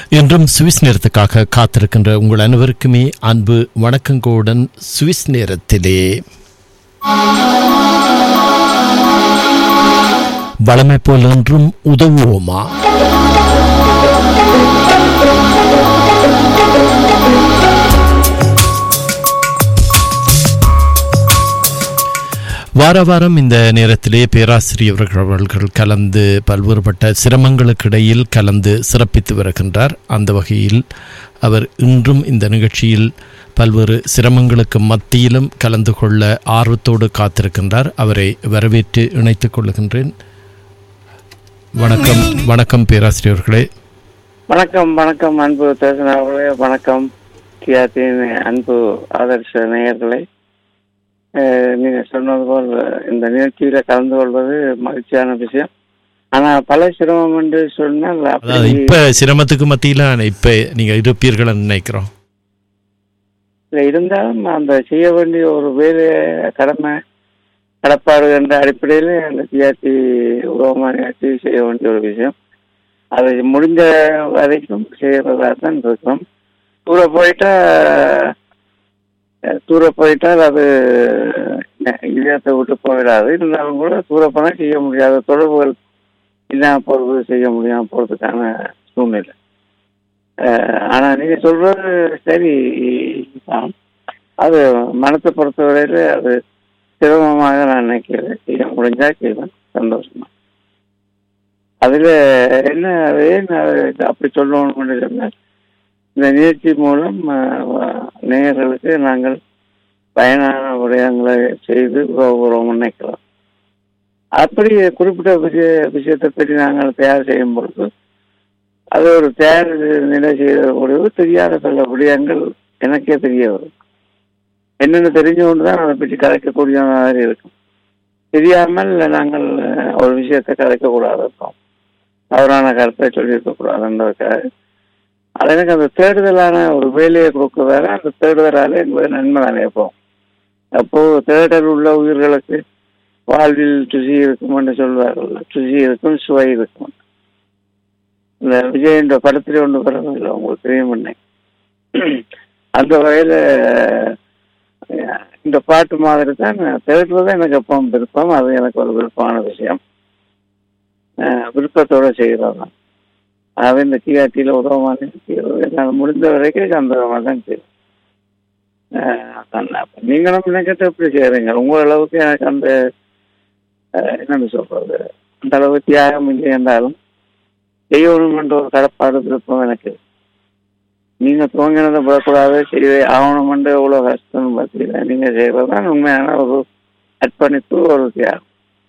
இன்றும் சுவிஸ் நேரத்துக்காக காத்திருக்கின்ற உங்கள் அனைவருக்குமே அன்பு வணக்கங்களுடன் சுவிஸ் நேரத்திலே வளமை போல் என்றும் உதவுவோமா வார வாரம் இந்த நேரத்திலே பேராசிரியர்கள் அவர்கள் கலந்து பல்வேறுபட்ட சிரமங்களுக்கு இடையில் கலந்து சிறப்பித்து வருகின்றார் அந்த வகையில் அவர் இன்றும் இந்த நிகழ்ச்சியில் பல்வேறு சிரமங்களுக்கு மத்தியிலும் கலந்து கொள்ள ஆர்வத்தோடு காத்திருக்கின்றார் அவரை வரவேற்று இணைத்துக் கொள்ளுகின்றேன் வணக்கம் வணக்கம் பேராசிரியர்களே வணக்கம் வணக்கம் அன்பு பேசினவர்களே வணக்கம் டிஆர்டியின் அன்பு ஆதர்ஷ நேயர்களே அஹ், நீங்க சொன்னது போல் இந்த நிகழ்ச்சியில கலந்து கொள்வது மகிழ்ச்சியான விஷயம் ஆனா பல சிரமம் என்று சொன்னால் அதாவது அப்படி இப்ப சிரமத்துக்கு மத்தியில இப்ப நீங்க இருப்பீர்கள் நினைக்கிறோம் இல்லை, இருந்தாலும் அந்த செய்ய வேண்டிய ஒரு வேலை கடமை கடப்பாடு என்ற அடிப்படையில் அந்த டிஆர்டி உருவமான நிகழ்ச்சி செய்ய வேண்டிய ஒரு விஷயம் அதை முடிஞ்ச வரைக்கும் செய்யறதா தான் இருக்கும் தூர போயிட்டா அஹ், தூர போயிட்டால் அது இதயத்தை விட்டு போயிடாது இருந்தாலும் கூட தூர போனால் செய்ய முடியாத தொடர்புகள் இல்லாம போறது செய்ய முடியாம போறதுக்கான சூழ்நிலை அஹ், ஆனா நீங்க சொல்றது சரி தான் அது மனத்தை பொறுத்தவரையில அது சிரமமாக நான் நினைக்கிறேன் செய்ய முடிஞ்சா செய்வேன் சந்தோஷமா அதுல என்ன அது ஏன் அது அப்படி சொல்லணும்னு சொன்னால் இந்த நிகழ்ச்சி மூலம் அஹ், நேயர்களுக்கு நாங்கள் பயனான விடயங்களை செய்து உதவுகிறோம் நினைக்கிறோம் அப்படி குறிப்பிட்ட விஷய விஷயத்தை பற்றி நாங்கள் தயார் செய்யும் பொழுது அது ஒரு தயார் நிலை செய்யக்கூடிய தெரியாத பல விடயங்கள் எனக்கே தெரிய வரும் என்னென்ன தெரிஞ்ச கொண்டு தான் அதை பற்றி கலைக்கக்கூடிய மாதிரி இருக்கும் தெரியாமல் நாங்கள் அஹ், ஒரு விஷயத்தை கலைக்கக்கூடாது இருக்கோம் தவறான கருத்தை சொல்லியிருக்க கூடாதுன்றதுக்காக அது எனக்கு அந்த தேடுதலான ஒரு வேலையை கொடுக்கறதால அந்த தேடுதலால என்பது நன்மை நினைப்போம் அப்போ தேடல் உள்ள உயிர்களுக்கு வாழ்வில் ருசி இருக்கும் என்று சொல்வார்கள் ருசி இருக்கும் சுவை இருக்கும் இந்த விஜய் என்ற படத்திலே ஒன்று பிறந்ததில்லை உங்களுக்கு தெரியும் பண்ணேன் அந்த வகையில அஹ், இந்த பாட்டு மாதிரி தான் தேடுறது எனக்கு எப்பவும் விருப்பம் அது எனக்கு ஒரு விருப்பமான விஷயம் அஹ், விருப்பத்தோட செய்கிறது தான் ஆகவே இந்த டிஆர்டியில் உதவமான செய்கிறது என்னால் முடிந்த வரைக்கும் சந்தோஷமாக தான் செய்யும் நீங்களும் நினைக்கிறது எப்படி செய்கிறீங்க உங்கள் அளவுக்கு எனக்கு அந்த அஹ், என்னன்னு சொல்றது அந்த அளவு தியாகம் இல்லை என்றாலும் செய்யணும் என்ற ஒரு கடப்பாடு விருப்பம் எனக்கு நீங்க துவங்கினதை விடக்கூடாது செய்ய ஆகணும் என்று எவ்வளவு கஷ்டம் பார்த்தீங்க நீங்க செய்யறதுதான் உண்மையான ஒரு அர்ப்பணிப்பு ஒரு தியாகம்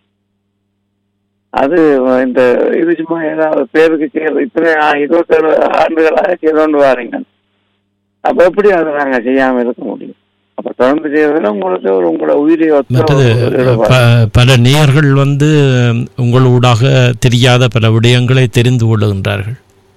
அது இந்த இது சும்மா ஏதாவது பேருக்கு செய்யறது இத்தனை ஆ- இருபத்தேழு ஆண்டுகளாக செய்து கொண்டு வாரீங்க அப்ப எப்படி அதை நாங்க செய்யாம இருக்க முடியும் அப்ப தொடர்ந்து செய்யறதுல உங்களுக்கு ஒரு உங்களோட உயிரை ஒத்த மற்றது ஒரு ஈடுபாடு. ப- பல நேயர்கள் வந்து உங்களூடாக தெரியாத பல விடயங்களை தெரிந்து கொள்ளுகின்றார்கள்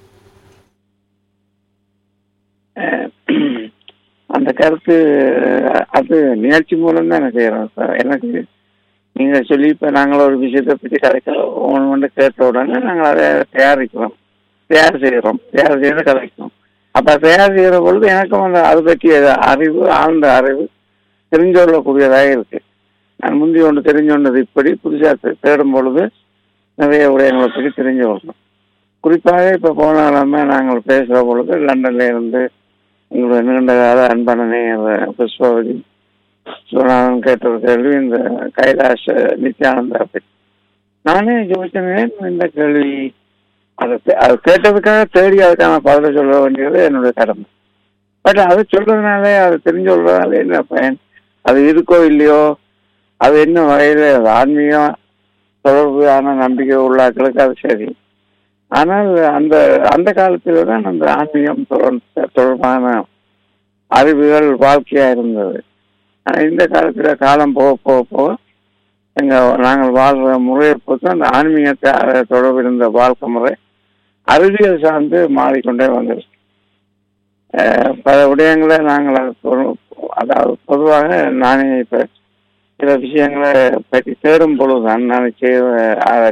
அஹ் அந்த கருத்து அஹ், அது நிகழ்ச்சி மூலம் தான் நான் செய்யறோம் சார் எனக்கு நீங்க சொல்லி இப்ப நாங்கள் ஒரு விஷயத்தை பற்றி கதைக்க ஒன்று கேட்ட உடனே நாங்கள் அதை தயாரிக்கிறோம் தயார் செய்கிறோம் தயார் செய்து கதைக்கிறோம் அப்ப தயார் செய்கிற பொழுது எனக்கும் அந்த அது பற்றிய அறிவு ஆழ்ந்த அறிவு தெரிஞ்சு கொள்ளக்கூடியதாக இருக்கு நான் முந்தி ஒன்று தெரிஞ்சு கொண்டது இப்படி புதுசாக தே- தேடும் பொழுது நிறைய விடயங்களை பற்றி தெரிஞ்சு கொள்ளணும் குறிப்பாக இப்போ போன கிழமை நாங்கள் பேசுகிற பொழுது லண்டன்ல இருந்து எங்களுடைய நீண்ட கால அன்பான நேயர் புஷ்பவதி சிவநாதன் கேட்ட ஒரு கேள்வி இந்த கைலாஷ் நித்யானந்தா பற்றி நானே யோசிச்சேன் இந்த கேள்வி அதை தே- அது கேட்டதுக்காக தேடி அதுக்கான பதிலை சொல்ல வேண்டியது என்னுடைய கடமை பட் அது சொல்றதுனால அது தெரிஞ்சு சொல்றதுனால என்ன பயன் அது இருக்கோ இல்லையோ அது என்ன வகையில் அது ஆன்மீகம் தொடர்பான நம்பிக்கை உள்ளாக்களுக்கு அது சரி ஆனால் அந்த அந்த காலத்துல தான் அந்த ஆன்மீகம் தொடர்- தொடர்பான அறிவுகள் வாழ்க்கையா இருந்தது ஆனா இந்த காலத்துல காலம் போக போக போக எங்க நாங்கள் வாழ்ற முறையை பொறுத்து அந்த ஆன்மீகத்தை அஹ், தொடர்பு இருந்த வாழ்க்கை முறை அறிவியல் சார்ந்து மாறிக்கொண்டே வந்துருச்சு அஹ், பல விடயங்களை நாங்கள் அது தொ- அதாவது பொதுவாக நானே இப்ப சில விஷயங்களை பற்றி தேடும் பொழுதுதான் நான் செய்ய